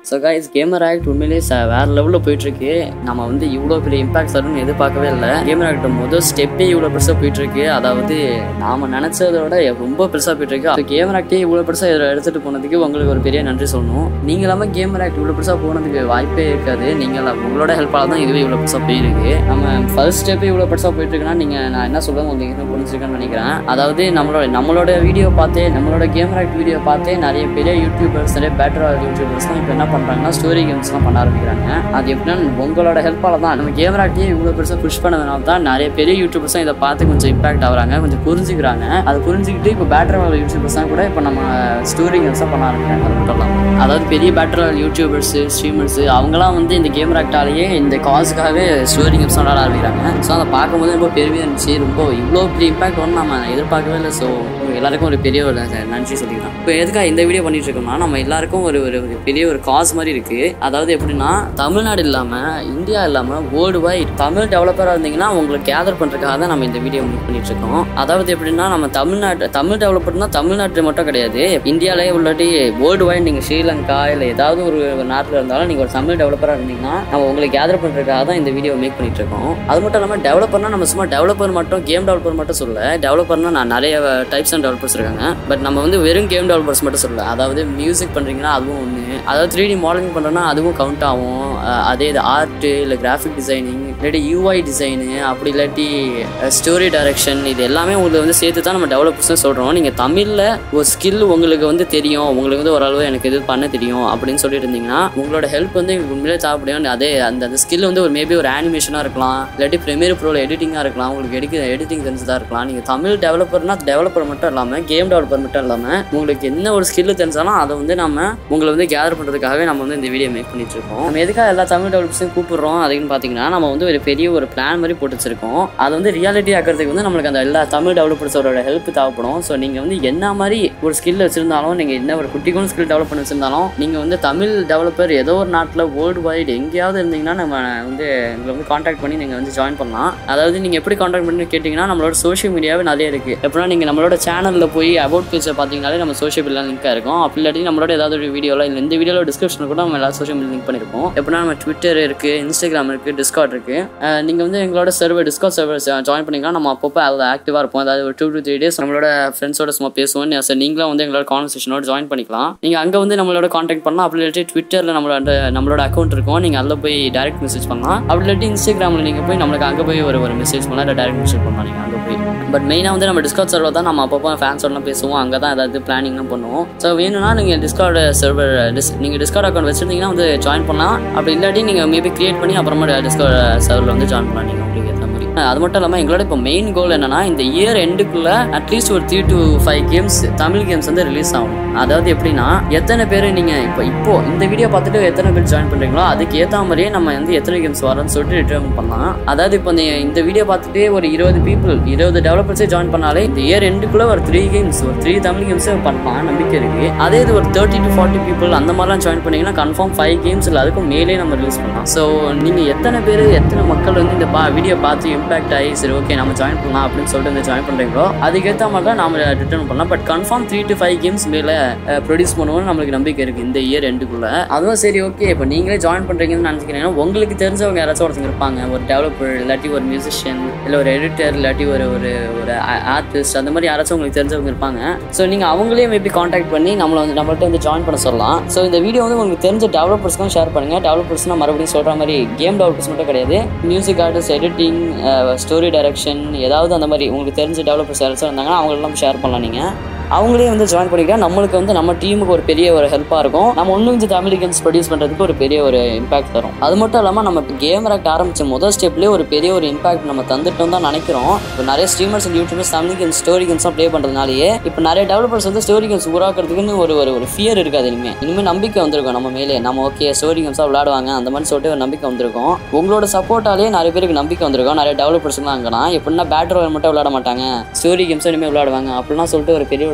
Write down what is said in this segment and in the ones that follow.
so guys gamer act உண்மையிலேயே ச வேறு லெவலில் போயிட்டுருக்கு நம்ம வந்து இவ்வளோ பெரிய இம்பாக்ட் தரும்னு எதிர்பார்க்கவே இல்லை கேமர் ஆக்ட் முதல் ஸ்டெப்பே இவ்வளோ பெருசாக போயிட்டுருக்கு அதாவது நாம் நினச்சதை விட ரொம்ப பெருசாக போயிட்டுருக்கு அது கேமர் ஆக்டே இவ்வளோ பெருசாக இதில் எடுத்துகிட்டு போனதுக்கு உங்களுக்கு ஒரு பெரிய நன்றி சொல்லணும் நீங்கள் இல்லாமல் கேமர் ஆக்ட் இவ்வளோ பெருசாக போனதுக்கு வாய்ப்பே இருக்காது நீங்கள் உங்களோட ஹெல்ப்பால் தான் இதுவே இவ்வளோ பெருசாக போயிருக்கு நம்ம ஃபர்ஸ்ட் ஸ்டெப்பே இவ்வளோ பெருசாக போயிட்டுருக்குன்னா நீங்கள் நான் என்ன சொல்லுவேன் உங்களுக்கு இன்னும் புரிஞ்சிருக்கேன்னு நினைக்கிறேன் அதாவது நம்மளோட நம்மளோட வீடியோ பார்த்தே நம்மளோட கேமர் ஆக்ட் வீடியோ பார்த்தே நிறைய பெரிய யூடியூபர்ஸ் நிறைய பேட்டர் யூடியூபர்ஸ் தான் இப்போ என்ன பண்ணுறாங்கன்னா ஸ்டோரி கேம்ஸ்லாம் பண்ண ஆரம்பிக்கிறாங்க அது எப்படின்னா உங்களோட ஹெல்ப்பால் தான் நம்ம கேமர் ஆக்டையே இவ்வளோ பெருசாக புஷ் பண்ணதுனால தான் நிறைய பெரிய யூடியூபர்ஸும் இதை பார்த்து கொஞ்சம் இம்பாக்ட் ஆகுறாங்க கொஞ்சம் புரிஞ்சுக்கிறாங்க அதை புரிஞ்சுக்கிட்டு இப்போ பேட்டர் யூடியூபர்ஸ் தான் கூட இப்போ நம்ம ஸ்டோரி கேம்ஸாக பண்ண ஆரம்பிக்கிறாங்க அது மட்டும் இல்லாமல் அதாவது பெரிய பேட்டர் யூடியூபர்ஸு ஸ்ட்ரீமர்ஸு அவங்களாம் வந்து இந்த கேமர் ஆக்டாலேயே இந்த காசுக்காகவே ஸ்டோரி கேம்ஸ் விளாட ஆரம்பிக்கிறாங்க ஸோ அதை பார்க்கும்போது ரொம்ப பெருமையாக இருந்துச்சு ரொம்ப இவ்வளோ பெரிய இம்பாக்ட் வந்து நம்ம எதிர்பார்க்கவே இல்லை ஸோ எல்லாருக்கும் ஒரு பெரிய ஒரு நன்றி சொல்லிக்கிறோம் இப்போ எதுக்காக இந்த வீடியோ பண்ணிட்டு இருக்கோம்னா நம்ம எல்லாருக்கும் ஒரு ஒரு ஒரு பெரிய ஒரு காஸ் மாதிரி இருக்கு அதாவது எப்படின்னா தமிழ்நாடு இல்லாமல் இந்தியா இல்லாமல் வேர்ல்டு வைட் தமிழ் டெவலப்பராக இருந்தீங்கன்னா உங்களுக்கு கேதர் பண்ணுறதுக்காக தான் நம்ம இந்த வீடியோ மேக் பண்ணிட்டு இருக்கோம் அதாவது எப்படின்னா நம்ம தமிழ்நாட்டு தமிழ் டெவலப்பர்னா தமிழ்நாட்டில் மட்டும் கிடையாது இந்தியாவிலே உள்ளாட்டி வேர்ல்டு வைட் நீங்கள் ஸ்ரீலங்கா இல்லை ஏதாவது ஒரு ஒரு நாட்டில் இருந்தாலும் நீங்கள் ஒரு தமிழ் டெவலப்பராக இருந்தீங்கன்னா நம்ம உங்களை கேதர் பண்ணுறதுக்காக தான் இந்த வீடியோ மேக் பண்ணிட்டு இருக்கோம் அது மட்டும் இல்லாமல் டெவலப்பர்னா நம்ம சும்மா டெவலப்பர் மட்டும் கேம் டெவலப்பர் மட்டும் சொல்ல டெவலப்பர்னா நான் நிறைய டைப்ஸ் அண்ட் டெவலப்பர்ஸ் இருக்காங்க பட் நம்ம வந்து வெறும் கேம் டெவலப்பர்ஸ் மட்டும் சொல்லல அதாவது மியூசிக் பண்ணுறீங்கன்னா அதுவும் ஒன்று அதாவது த்ரீ டி மாடலிங் பண்ணுறோன்னா அதுவும் கவுண்ட் ஆகும் அஹ் அதே இது ஆர்ட்டு இல்லை கிராஃபிக் டிசைனிங் இல்லாட்டி யூஐ டிசைனு அப்படி இல்லாட்டி ஸ்டோரி டைரக்ஷன் இது எல்லாமே உங்களுக்கு வந்து சேர்த்து தான் நம்ம டெவலப்பர்ஸ் சொல்கிறோம் நீங்கள் தமிழில் ஒரு ஸ்கில் உங்களுக்கு வந்து தெரியும் உங்களுக்கு வந்து ஓரளவு எனக்கு இது பண்ண தெரியும் அப்படின்னு சொல்லிட்டு இருந்தீங்கன்னா உங்களோட ஹெல்ப் வந்து எங்களுக்கு உண்மையிலே தேவைப்படும் அதே அந்த அந்த ஸ்கில் வந்து ஒரு மேபி ஒரு அனிமேஷனாக இருக்கலாம் இல்லாட்டி ப்ரீமியர் ப்ரோவில் எடிட்டிங்காக இருக்கலாம் உங்களுக்கு எடிக்க எடிட்டிங் தெரிஞ்சதாக இருக்கலாம் நீங்கள் தமிழ் டெவலப்பர்னா டெவலப்பர் மட்டும் இல்லாமல் கேம் டெவலப்பர் மட்டும் இல்லாமல் உங்களுக்கு என்ன ஒரு ஸ்கில் தெரிஞ்சாலும் அதை வந்து நம்ம உங்களை வந்து கேதர் பண்ணுறதுக்காகவே நம்ம வந்து இந்த வீடியோ மேக் பண்ணிட்டு இருக்கோம் நம்ம எதுக்காக எல்லா தமிழ் டெவலப்பர்ஸையும் கூப்பிடுறோம் அப்படின்னு பார்த்தீங்கன்னா நம்ம வந்து ஒரு பெரிய ஒரு பிளான் மாதிரி போட்டு வச்சிருக்கோம் அதை வந்து ரியாலிட்டி ஆக்கிறதுக்கு வந்து நம்மளுக்கு அந்த எல்லா தமிழ் டெவலப்பர்ஸோட ஹெல்ப் தேவைப்படும் ஸோ நீங்கள் வந்து என்ன மாதிரி ஒரு ஸ்கில் வச்சிருந்தாலும் நீங்கள் என்ன ஒரு குட்டிக்கும் ஸ்கில் டெவலப் பண்ணி வச்சிருந்தாலும் நீங்கள் வந்து தமிழ் டெவலப்பர் ஏதோ ஒரு நாட்டில் வேர்ல்டு வைடு எங்கேயாவது இருந்தீங்கன்னா நம்ம வந்து எங்களை வந்து காண்டாக்ட் பண்ணி நீங்கள் வந்து ஜாயின் பண்ணலாம் அதாவது நீங்கள் எப்படி காண்டாக்ட் பண்ணி கேட்டிங்கன்னா நம்மளோட சோஷியல் மீடியாவே நிறைய இருக்குது எப்படின்னா நீங்கள் நம்மளோட சேனலில் போய் அபவுட் பேஜை பார்த்தீங்கனாலே நம்ம சோஷியல் மீடியா லிங்காக இருக்கும் அப்படி இல்லாட்டி நம்மளோட ஏதாவது ஒரு வீடியோவில் இல்லை இந்த வீடியோவில் டிஸ்கிரிப்ஷனில் கூட நம்ம எல்லா சோஷியல் மீடியா லிங்க் பண்ணியிருப்போம் எப்படின்னா நம்ம ட்விட்டர் இருக்குது இன்ஸ்டாகிராம் இருக்குது டிஸ்கார்ட் இருக்குது நீங்கள் வந்து எங்களோட சர்வர் டிஸ்கார்ட் சர்வர் ஜாயின் பண்ணிக்கலாம் நம்ம அப்பப்போ அதில் ஆக்டிவாக இருப்போம் அதாவது ஒரு டூ டு த்ரீ டேஸ் நம்மளோட ஃப்ரெண்ட்ஸோட சும்மா பேசுவோம் சார் நீங்களும் வந்து எங்களோட கான்வர்சேஷனோட ஜாயின் பண்ணிக்கலாம் நீங்கள் அங்கே வந்து நம்மளோட காண்டாக்ட் பண்ணலாம் அப்படி இல்லாட்டி ட்விட்டரில் நம்மளோட நம்மளோட அக்கௌண்ட் இருக்கும் நீங்கள் அதில் போய் டேரக்ட் மெசேஜ் பண்ணலாம் அப்படி இல்லாட்டி இன்ஸ்டாகிராமில் நீங்கள் போய் நம்மளுக்கு அங்கே போய் ஒரு ஒரு மெசேஜ் பண்ணலாம் இல்லை டேரக்ட் மெசேஜ் பண்ணலாம் நீங்கள் அங்கே போய் பட் மெயினாக வந்து நம்ம டிஸ்கார்ட் சர்வர் தான் நம்ம அப்பப்போ ஃபேன்ஸோடலாம் பேசுவோம் அங்கே தான் ஏதாவது பிளானிங்லாம் பண்ணுவோம் ஸோ வேணும்னா நீங்கள் டிஸ்கார்ட் சர்வர் டிஸ் நீங்கள் டிஸ்கார்ட் அக்கௌண்ட் வச்சிருந்தீங்கன்னா வந்து ஜாயின் பண்ணலாம் அப்படி இல்லாட்டி நீங்கள் மேபி கிரியேட் பண்ணி அப்புறமா டிஸ்கார்ட் சர்வரில் வந்து ஜாயின் பண்ணலாம் நீங்கள் உங்களுக்கு ஏற்ற மாதிரி அது மட்டும் இல்லாமல் எங்களோட இப்போ மெயின் கோல் என்னன்னா இந்த இயர் எண்டுக்குள்ள அட்லீஸ்ட் ஒரு three to five games Tamil games வந்து ரிலீஸ் ஆகும் அதாவது எப்படின்னா எத்தனை பேர் நீங்கள் இப்போ இப்போ இந்த வீடியோ பார்த்துட்டு எத்தனை பேர் ஜாயின் பண்ணுறீங்களோ அதுக்கு ஏற்ற மாதிரியே நம்ம வந்து எத்தனை கேம்ஸ் வரணும்னு சொல்லிட்டு டிட்டர்மின் பண்ணலாம் அதாவது இப்போ இந்த இந்த வீடியோ பார்த்துட்டு ஒரு இருபது பீப்புள் இருபது டெவலப்பர்ஸே ஜாயின் பண்ணாலே இந்த இயர் எண்டுக்குள்ள ஒரு த்ரீ கேம்ஸ் ஒரு த்ரீ தமிழ் கேம்ஸே பண்ணலாம் நம்பிக்கை இருக்கு அதே இது ஒரு தேர்ட்டி டு ஃபார்ட்டி பீப்புள் அந்த மாதிரிலாம் ஜாயின் பண்ணீங்கன்னா கன்ஃபார்ம் ஃபைவ் கேம்ஸ் இல்லை அதுக்கும் மேலே நம்ம ரிலீஸ் பண்ணலாம் ஸோ நீங்கள் எத்தனை பேர் எத்தனை மக்கள் வந்து இந்த பா வீடியோ பார்த்து இம்பாக்ட் ஆகி சரி ஓகே நம்ம ஜாயின் பண்ணலாம் அப்படின்னு சொல்லிட்டு வந்து ஜாயின் பண்ணுறீங்களோ அதுக்கேற்ற மாதிரி தான் நம்ம ரிட்டர்ன் பண்ணலாம் but confirm three to five games மேலே ப்ரொடியூஸ் பண்ணுவோம்னு நம்மளுக்கு நம்பிக்கை இருக்குது இந்த இயர் எண்டுக்குள்ள அதுவும் சரி ஓகே இப்போ நீங்களே ஜாயின் பண்ணுறீங்கன்னு நினச்சிக்கிறீங்கன்னா உங்களுக்கு தெரிஞ்சவங்க யாராச்சும் ஒருத்தங்க இருப்பாங்க ஒரு டெவலப்பர் இல்லாட்டி ஒரு மியூசிஷியன் இல்லை ஒரு எடிட்டர் இல்லாட்டி ஒரு ஒரு ஒரு ஆர்டிஸ்ட் அந்த மாதிரி யாராச்சும் உங்களுக்கு தெரிஞ்சவங்க இருப்பாங்க ஸோ நீங்கள் அவங்களே மேபி காண்டாக்ட் பண்ணி நம்மளை வந்து நம்மள்ட்ட வந்து ஜாயின் பண்ண சொல்லலாம் ஸோ இந்த வீடியோ வந்து உங்களுக்கு தெரிஞ்ச டெவலப்பர்ஸ்க்கும் ஷேர் பண்ணுங்கள் டெவலப்பர்ஸ்னால் மறுபடியும் சொல்கிற மாதிரி கேம் டெவலப்பர்ஸ் மட்டும் கிடையாது music artist editing story direction ஏதாவது அந்த மாதிரி உங்களுக்கு தெரிஞ்ச டெவலப்பர்ஸ் யாராச்சும் இருந்தாங்கன்னா அவங்களெல்லாம் ஷேர் பண்ணலாம் நீங்கள் அவங்களே வந்து ஜாயின் பண்ணிக்கிட்டா நம்மளுக்கு வந்து நம்ம டீமுக்கு ஒரு பெரிய ஒரு ஹெல்ப்பாக இருக்கும் நம்ம இன்னும் கொஞ்சம் தமிழ் கேம்ஸ் ப்ரொடியூஸ் பண்ணுறதுக்கு ஒரு பெரிய ஒரு இம்பாக்ட் தரும் அது மட்டும் இல்லாமல் நம்ம இப்போ கேம் ஆக்ட் ஆரம்பிச்ச முதல் ஸ்டெப்லேயே ஒரு பெரிய ஒரு இம்பாக்ட் நம்ம தந்துட்டோம் தான் நினைக்கிறோம் இப்போ நிறைய streamers and YouTubers Tamil games story கேம்ஸ்லாம் ப்ளே பண்ணுறதுனாலேயே இப்போ நிறைய டெவலப்பர்ஸ் வந்து ஸ்டோரி கேம்ஸ் உருவாக்குறதுக்குன்னு ஒரு ஒரு ஒரு ஃபியர் இருக்காது இனிமேல் இனிமேல் நம்பிக்கை வந்திருக்கும் நம்ம மேலே நம்ம ஓகே ஸ்டோரி கேம்ஸாக விளாடுவாங்க அந்த மாதிரி சொல்லிட்டு ஒரு நம்பிக்கை வந்திருக்கும் உங்களோட சப்போர்ட்டாலே நிறைய பேருக்கு நம்பிக்கை வந்திருக்கும் நிறைய டெவலப்பர்ஸ்லாம் அங்கேனா எப்படின்னா பேட்டர் மட்டும் விளையாட மாட்டாங்க ஸ்டோரி கேம்ஸும் இனிமேல் விளையாடுவாங்க அப்படிலாம் சொல்லிட்டு ஒரு பெரிய ஒரு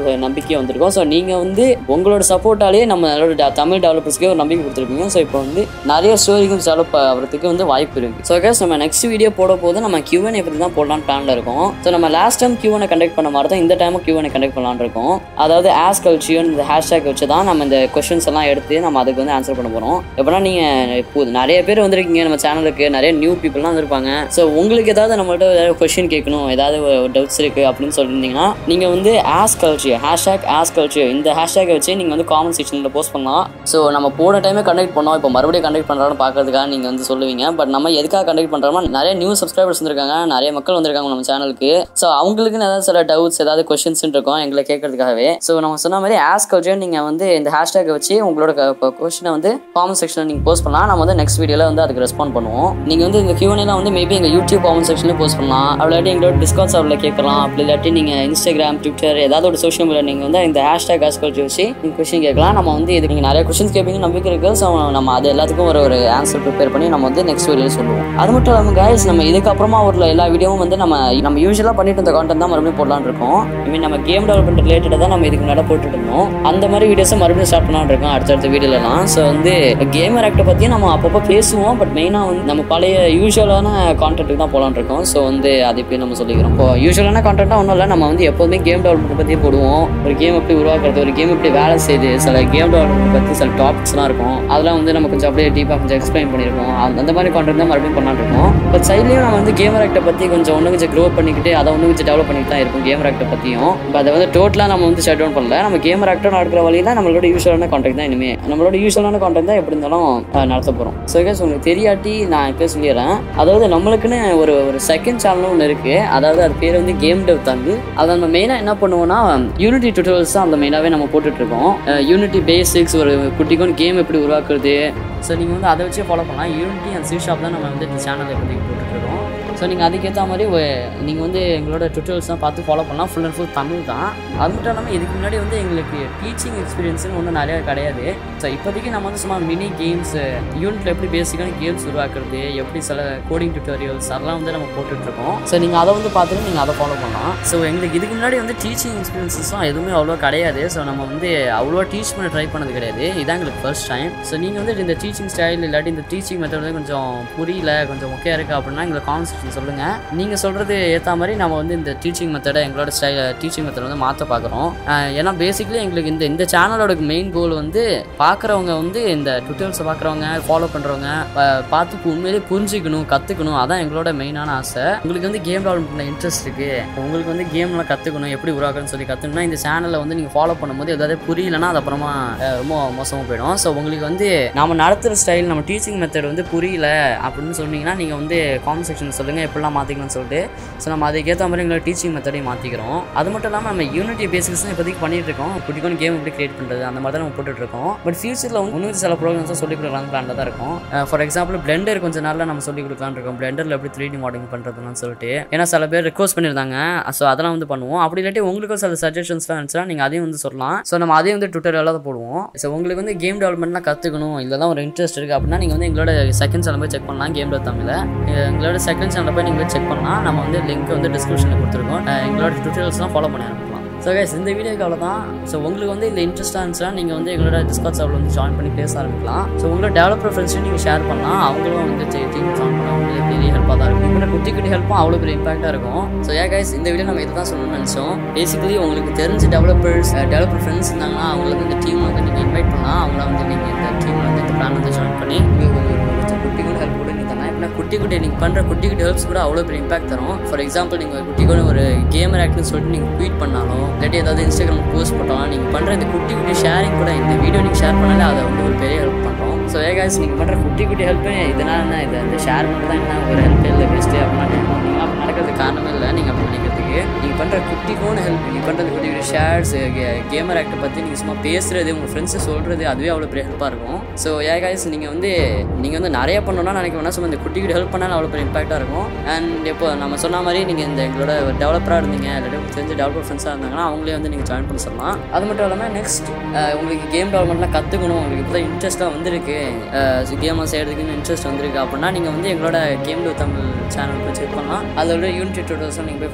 ஒரு நம்பிக்கை வந்திருக்கும் ஸோ நீங்கள் வந்து உங்களோட சப்போர்ட்டாலே நம்ம நம்மளோட தமிழ் டெவலப்பர்ஸ்க்கே ஒரு நம்பிக்கை கொடுத்துருப்பீங்க ஸோ இப்போ வந்து நிறைய ஸ்டோரிக்கும் டெவலப் ஆகிறதுக்கு வந்து வாய்ப்பு இருக்குது ஸோ கேஸ் நம்ம நெக்ஸ்ட் வீடியோ போட போது நம்ம கியூஎன் பற்றி தான் போடலான்னு பிளானில் இருக்கோம் ஸோ நம்ம லாஸ்ட் டைம் கியூஎனை கண்டக்ட் பண்ண மாதிரி தான் இந்த டைமும் கியூஎனை கண்டக்ட் பண்ணலான்னு இருக்கோம் அதாவது ஆஸ் கல்ச்சியன் இந்த ஹேஷ்டேக் வச்சு தான் நம்ம இந்த கொஷின்ஸ் எல்லாம் எடுத்து நம்ம அதுக்கு வந்து ஆன்சர் பண்ண போகிறோம் எப்படின்னா நீங்கள் இப்போ நிறைய பேர் வந்திருக்கீங்க நம்ம சேனலுக்கு நிறைய நியூ பீப்புளெலாம் வந்திருப்பாங்க ஸோ உங்களுக்கு ஏதாவது நம்மள்ட்ட ஏதாவது கொஷின் கேட்கணும் ஏதாவது டவுட்ஸ் இருக்குது அப்படின்னு சொல்லியிருந்தீங்கன்னா நீங்கள் வந்து ஆஸ் கல்ச்சியர் ஹேஷ்டேக் ஆஸ் கல்ச்சியர் இந்த ஹேஷ்டேக்கை வச்சு நீங்கள் வந்து காமெண்ட் செக்ஷனில் போஸ்ட் பண்ணலாம் ஸோ நம்ம போன டைமே கண்டக்ட் பண்ணோம் இப்போ மறுபடியும் கண்டக்ட் பண்ணுறான்னு பார்க்கறதுக்காக நீங்கள் வந்து சொல்லுவீங்க பட் நம்ம எதுக்காக கண்டக்ட் பண்ணுறோம்னா நிறைய நியூ சப்ஸ்கிரைபர்ஸ் வந்திருக்காங்க நிறைய மக்கள் வந்திருக்காங்க நம்ம சேனலுக்கு ஸோ அவங்களுக்கு ஏதாவது சில டவுட்ஸ் ஏதாவது கொஷின்ஸ் இருக்கும் எங்களை கேட்கறதுக்காகவே ஸோ நம்ம சொன்ன மாதிரி ஆஸ் கல்ச்சர் நீங்கள் வந்து இந்த ஹேஷ்டேக்கை வச்சு உங்களோட கொஷினை வந்து காமெண்ட் செக்ஷனில் நீங்கள் போஸ்ட் பண்ணலாம் நம்ம வந்து நெக்ஸ்ட் வீடியோவில் வந்து அதுக்கு ரெஸ்பாண்ட் பண்ணுவோம் நீங்கள் வந்து இந்த கியூஎன்லாம் வந்து மேபி எங்கள் யூடியூப் காமெண்ட் செக்ஷனில் போஸ்ட் பண்ணலாம் அப்படி எங்களோட டிஸ்கவுண்ட் சர்வில் கேட்கலாம் அப்படி இல்லாட்டி நீங்கள் இன்ஸ்டாகிராம் ட்விட்டர் ஏதாவது ஒரு சோஷியல் மீடியா நீங்கள் வந்து இந்த ஹேஷ்டேக் ஆஸ் கல்ச்சர் வச்சு நீங்கள் கொஷின் கேட்கலாம் நம்ம வந்து இதுக்கு நீங்கள் நிறைய கொஷின்ஸ் கேட்பீங்க நம்பிக்கை இருக்குது ஸோ நம்ம அது எல்லாத்துக்கும் ஒரு ஒரு ஆன்சர் ப்ரிப்பேர் பண்ணி நம்ம வந்து நெக்ஸ்ட் வீடியோவில் சொல்லுவோம் அது மட்டும் இல்லாமல் கைஸ் நம்ம இதுக்கப்புறமா ஒரு எல்லா வீடியோவும் வந்து நம்ம நம்ம யூஸ்வலாக பண்ணிட்டு இருந்த கான்டென்ட் தான் மறுபடியும் போடலான்னு இருக்கோம் ஐ மீன் நம்ம கேம் டெவலப்மெண்ட் ரிலேட்டடாக தான் நம்ம இதுக்கு முன்னாடி போட்டுட்டு இருந்தோம் அந்த மாதிரி வீடியோஸை மறுபடியும் ஸ்டார்ட் பண்ணலான்னு இருக்கோம் அடுத்தடுத்த வீடியோலாம் ஸோ வந்து கேமர் ஆக்டை பற்றியும் நம்ம அப்பப்போ பேசுவோம் பட் மெயினாக வந்து நம்ம பழைய யூஸ்வலான கான்டென்ட்டுக்கு தான் போகலான்னு இருக்கோம் ஸோ வந்து அதை இப்போ நம்ம சொல்லிக்கிறோம் இப்போ யூஸ்வலான கான்டென்ட்டாக ஒன்றும் இல்லை நம்ம வந்து எப்போதுமே கேம் டெவலப்மெண்ட் பற்றி போடுவோம் ஒரு கேம் எப்படி உருவாக்குறது ஒரு கேம் எப்படி வேலை செய்யுது சில கேம் டெவலப்மெண்ட் பற்றி சில டாபிக்ஸ்லாம் இருக்கும் அதெல்லாம் வந்து நம்ம கொஞ்சம் அப்படியே டீப்பாக கொஞ்சம் எக்ஸ்பிளைன் பண்ணியிருக்கோம் அந்த அந்த மாதிரி கான்டென்ட் தான் மறுபடியும் பண்ணலான்னு இருக்கோம் பட் சைட்லேயும் நம்ம வந்து கேமர் ஆக்டை பற்றி கொஞ்சம் ஒன்று கொஞ்சம் க்ரோ பண்ணிக்கிட்டு அதை ஒன்று கொஞ்சம் டெவலப் பண்ணிட்டு தான் இருக்கும் கேமர் ஆக்டை பற்றியும் இப்போ அதை வந்து டோட்டலாக நம்ம வந்து ஷட் டவுன் பண்ணல நம்ம கேமர் ஆக்டர் நடக்கிற வழியில் நம்மளோட யூஸ்வலான கான்டெக்ட் தான் இனிமே நம்மளோட யூஸ்வலான கான்டெக்ட் தான் எப்படி இருந்தாலும் அஹ், நடத்த போகிறோம் ஸோ கேஸ் உங்களுக்கு தெரியாட்டி நான் இப்போ சொல்லிடுறேன் அதாவது நம்மளுக்குன்னு ஒரு ஒரு செகண்ட் சேனலும் ஒன்று இருக்குது அதாவது அது பேர் வந்து கேம் டெவ் தாங்கு அதை நம்ம மெயினாக என்ன பண்ணுவோம்னா யூனிட்டி டுட்டோரியல்ஸ் தான் அந்த மெயினாகவே நம்ம போட்டுட்ருக்கோம் யூனிட்டி பேசிக்ஸ் ஒரு குட்டிக்கும் கேம் எப்படி உருவாக்குறது ஸோ நீங்கள் வந்து அதை வச்சே ஃபாலோ பண்ணலாம் யூனிட்டி அண்ட் சி ஷாப் தான் நம்ம வந்து இந்த சேனலில் இப்போதைக்கு போட்டுட்ருக்கோம் ஸோ நீங்கள் அதுக்கேற்ற மாதிரி நீங்கள் வந்து எங்களோட டுட்டோரியல்ஸ் தான் பார்த்து ஃபாலோ பண்ணலாம் ஃபுல் அண்ட் ஃபுல் தமிழ் தான் அது மட்டும் இல்லாமல் இதுக்கு முன்னாடி வந்து எங்களுக்கு டீச்சிங் எக்ஸ்பீரியன்ஸ்னு ஒன்றும் நிறையா கிடையாது ஸோ இப்போதைக்கு நம்ம வந்து சும்மா மினி கேம்ஸ் யூனிட்டில் எப்படி பேசிக்கான கேம்ஸ் உருவாக்குறது எப்படி சில கோடிங் டுட்டோரியல்ஸ் அதெல்லாம் வந்து நம்ம போட்டுட்ருக்கோம் ஸோ நீங்கள் அதை வந்து பார்த்துட்டு நீங்கள் அதை ஃபாலோ பண்ணலாம் ஸோ எங்களுக்கு இதுக்கு முன்னாடி வந்து டீச்சிங் எக்ஸ்பீரியன்ஸஸும் எதுவுமே அவ்வளோ கிடையாது ஸோ நம்ம வந்து அவ்வளோ டீச் பண்ண ட்ரை பண்ணது கிடையாது இதான் எங்களுக்கு ஃபர்ஸ்ட் டைம் ஸோ நீங்கள் வந்து இந்த டீச்சிங் ஸ்டைல் இல்லாட்டி இந்த டீச்சிங் மெத்தட் வந்து கொஞ்சம் புரியல கொஞ்சம் ஓகே இருக்குது அப்படின்னா எங்களை கான்செப்ட் சொல்லுங்கள் நீங்கள் சொல்கிறது ஏற்ற மாதிரி நம்ம வந்து இந்த டீச்சிங் மெத்தடை எங்களோட ஸ்டைல் டீச்சிங் மெத்தட் வந்து மாற்ற பார்க்குறோம் ஏன்னா பேசிக்கலி எங்களுக்கு இந்த இந்த சேனலோட மெயின் கோல் வந்து பார்க்குறவங்க வந்து இந்த டுட்டோரியல்ஸை பார்க்குறவங்க ஃபாலோ பண்ணுறவங்க பார்த்து பு- உண்மையிலேயே புரிஞ்சுக்கணும் கற்றுக்கணும் அதான் எங்களோட மெயினான ஆசை உங்களுக்கு வந்து கேம் டெவலப்மெண்ட்டில் இன்ட்ரெஸ்ட் இருக்குது உங்களுக்கு வந்து கேம்லாம் கற்றுக்கணும் எப்படி உருவாக்கணும்னு சொல்லி கற்றுக்கணும்னா இந்த சேனலில் வந்து நீங்கள் ஃபாலோ பண்ணும்போது ஏதாவது புரியலன்னா அது அப்புறமா அஹ், ரொம்ப மோசமாக போயிடும் ஸோ உங்களுக்கு வந்து நம்ம நடத்துகிற ஸ்டைல் நம்ம டீச்சிங் மெத்தட் வந்து புரியல அப்படின்னு சொன்னீங்கன்னா நீங்கள் வந்து காமெண்ட் செக்ஷனில் சொல்லுங்கள் எப்படிலாம் மாற்றிக்கணும்னு சொல்லிட்டு ஸோ நம்ம அதுக்கேற்ற மாதிரி எங்களோட டீச்சிங் மெத்தடையும் மாற்றிக்கிறோம் அது மட்டும் இல்லாமல் நம்ம யூனிட்டி பேசிக்ஸ் இப்போதைக்கு பண்ணிட்டு இருக்கோம் குட்டிக்கும் கேம் எப்படி கிரியேட் பண்ணுறது அந்த மாதிரி தான் நம்ம போட்டுட்டு இருக்கோம் பட் ஃபியூச்சரில் வந்து இன்னும் சில ப்ரோக்ராம்ஸும் சொல்லிக் கொடுக்கலாம்னு பிளானில் தான் இருக்கும் ஃபார் எக்ஸாம்பிள் பிளெண்டர் கொஞ்ச நாளில் நம்ம சொல்லிக் கொடுக்கலாம்னு இருக்கோம் பிளெண்டரில் எப்படி த்ரீ டி மாடலிங் பண்ணுறதுன்னு சொல்லிட்டு ஏன்னா சில பேர் ரிக்வஸ்ட் பண்ணியிருந்தாங்க ஸோ அதெல்லாம் வந்து பண்ணுவோம் அப்படி இல்லாட்டி உங்களுக்கும் சில சஜஷன்ஸ்லாம் இருந்துச்சுன்னா நீங்கள் அதையும் வந்து சொல்லலாம் ஸோ நம்ம அதையும் வந்து ட்விட்டரில் தான் போடுவோம் ஸோ உங்களுக்கு வந்து கேம் டெவலப்மெண்ட்லாம் கற்றுக்கணும் இதெல்லாம் ஒரு இன்ட்ரெஸ்ட் இருக்குது அப்படின்னா நீங்கள் வந்து எங்களோட செகண்ட் சேனல் போய் செக் பண்ணலாம் கேம் டெவலப் தமிழில் எங்களோட செகண்ட் சேனலில் போய் நீங்கள் செக் பண்ணலாம் நம்ம வந்து லிங்க் வந்து டிஸ்கிரிப்ஷனில் கொடுத்துருக்கோம் அஹ் எங்களோட டுட்டோரியல்ஸ்லாம் ஃபாலோ பண்ணி அனுப்பலாம் ஸோ கைஸ் இந்த வீடியோக்கு அவ்வளோதான் ஸோ உங்களுக்கு வந்து இந்த இன்ட்ரெஸ்ட்டாக இருந்துச்சுன்னா நீங்கள் வந்து எங்களோட டிஸ்காட் சர்வில் வந்து ஜாயின் பண்ணி பேச ஆரம்பிக்கலாம் ஸோ உங்களோட டெவலப்பர் ஃப்ரெண்ட்ஸையும் நீங்கள் ஷேர் பண்ணலாம் அவங்களும் வந்து டீம் ஜாயின் பண்ண உங்களுக்கு பெரிய ஹெல்ப்பாக தான் இருக்கும் இப்போ குட்டி குட்டி ஹெல்ப்பும் அவ்வளோ பெரிய இம்பாக்டாக இருக்கும் ஸோ ஏ கைஸ் இந்த வீடியோ நம்ம இதை தான் சொல்லணும்னு நினச்சோம் பேசிக்கலி உங்களுக்கு தெரிஞ்ச டெவலப்பர்ஸ் டெவலப்பர் ஃப்ரெண்ட்ஸ் இருந்தாங்கன்னா அவங்கள வந்து இந்த டீம் வந்து நீங்கள் இன்வைட் பண்ணலாம் அவங்கள வந்து நீங்கள் இந்த டீமில் வந்து இந்த பிளான் வந்து ஜாயின் பண்ணி உங்களுக்கு ஒரு ஒரு குட்டி கூட ஹெல்ப் கூட நீ தரலாம் இப்போ குட்டி குட்டி நீங்கள் பண்ணுற குட்டி குட்டி ஹெல்ப்ஸ் கூட அவ்வளோ பெரிய இம்பாக்ட் தரும் ஃபார் எக்ஸாம்பிள் நீங்கள் குட்டி கூட ஒரு கேமர் ஆக்ட்னு சொல்லிட்டு நீங்கள் ட்வீட் பண்ணாலும் இல்லாட்டி ஏதாவது இன்ஸ்டாகிராம் போஸ்ட் போட்டாலும் நீங்கள் பண்ணுற இந்த குட்டி குட்டி ஷேரிங் கூட இந்த வீடியோ நீங்கள் ஷேர் பண்ணாலே அதை வந்து ஒரு பெரிய ஹெல்ப் பண்ணுறோம் ஸோ ஏகாஸ் நீங்கள் பண்ணுற குட்டி குட்டி ஹெல்ப்பு இதனால் என்ன இது இந்த ஷேர் பண்ணுறது என்ன ஒரு ஹெல்ப் இல்லை பெஸ்ட்டு அப்படின்னா நீங்கள் அப்படி நடக்கிறதுக்கு காரணமே இல்லை நீங்கள் அப்படி நினைக்கிறதுக்கு நீங்கள் பண்ணுற குட்டிக்கோன ஹெல்ப் நீங்கள் பண்ணுறது குட்டி குட்டி ஷேர்ஸ் கேமர் ஆக்டை பற்றி நீங்கள் சும்மா பேசுறது உங்கள் ஃப்ரெண்ட்ஸு சொல்கிறது அதுவே அவ்வளோ பெரிய ஹெல்ப்பாக இருக்கும் ஸோ ஏ guys நீங்கள் வந்து நீங்கள் வந்து நிறைய பண்ணணும்னா நினைக்க வேணா சும்மா இந்த குட்டி குட்டி ஹெல்ப் பண்ணாலும் அவ்வளோ பெரிய இம்பாக்டாக இருக்கும் அண்ட் இப்போ நம்ம சொன்ன மாதிரி நீங்கள் இந்த எங்களோட டெவலப்பராக இருந்தீங்க இல்லாட்டி உங்களுக்கு தெரிஞ்ச டெவலப்பர் ஃப்ரெண்ட்ஸாக இருந்தாங்கன்னா அவங்களே வந்து நீங்கள் ஜாயின் பண்ண சொல்லலாம் அது மட்டும் இல்லாமல் நெக்ஸ்ட் உங்களுக்கு கேம் டெவலப்மெண்ட்லாம் கற்றுக்கணும் உங்களுக்கு இப்போ தான் இன்ட்ரெஸ்ட்டாக வந்திருக்கு கேமை செய்கிறதுக்குன்னு இன்ட்ரெஸ்ட் வந்திருக்கு அப்படின்னா நீங்கள் வந்து எங்களோட கேம் டூ தமிழ் சேனல் போய் செக் பண்ணலாம் அதோட யூனிட் டுட்டோர்ஸும் நீங்கள் போய் ஃபாலோ பண்ணலாம்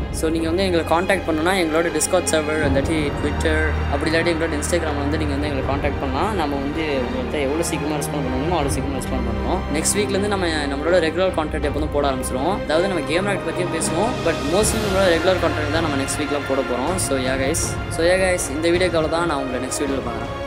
ஸோ நீங்கள் வந்து எங்களை காண்டாக்ட் பண்ணணும்னா எங்களோட டிஸ்காட் சர்வர் இல்லாட்டி ட்விட்டர் அப்படி இல்லாட்டி எங்களோட இன்ஸ்டாகிராமில் வந்து நீங்கள் வந்து எங்களை காண்டாக்ட் பண்ணலாம் நம்ம வந்து உங்கள்கிட்ட எவ்வளோ சீக்கிரமாக ரெஸ்பாண்ட் பண்ண முடியுமோ அவ்வளோ சீக்கிரமாக ரெஸ்பாண்ட் பண்ணுவோம் நெக்ஸ்ட் வீக்லேருந்து நம்ம நம்மளோட ரெகுலர் கான்டென்ட் எப்போதும் போட ஆரம்பிச்சிருவோம் அதாவது நம்ம கேம் ஆக்ட் பற்றியும் பேசுவோம் பட் மோஸ்ட்லி நம்மளோட ரெகுலர் கான்டென்ட் தான் நம்ம நெக்ஸ்ட் வீக்கில் போட போகிறோம் so yeah guys so yeah guys இந்த வீடியோக்கு அவ்வளோ தான் நான் உங்களை நெக்ஸ்ட் வீடியோவில் பார்க்குறேன்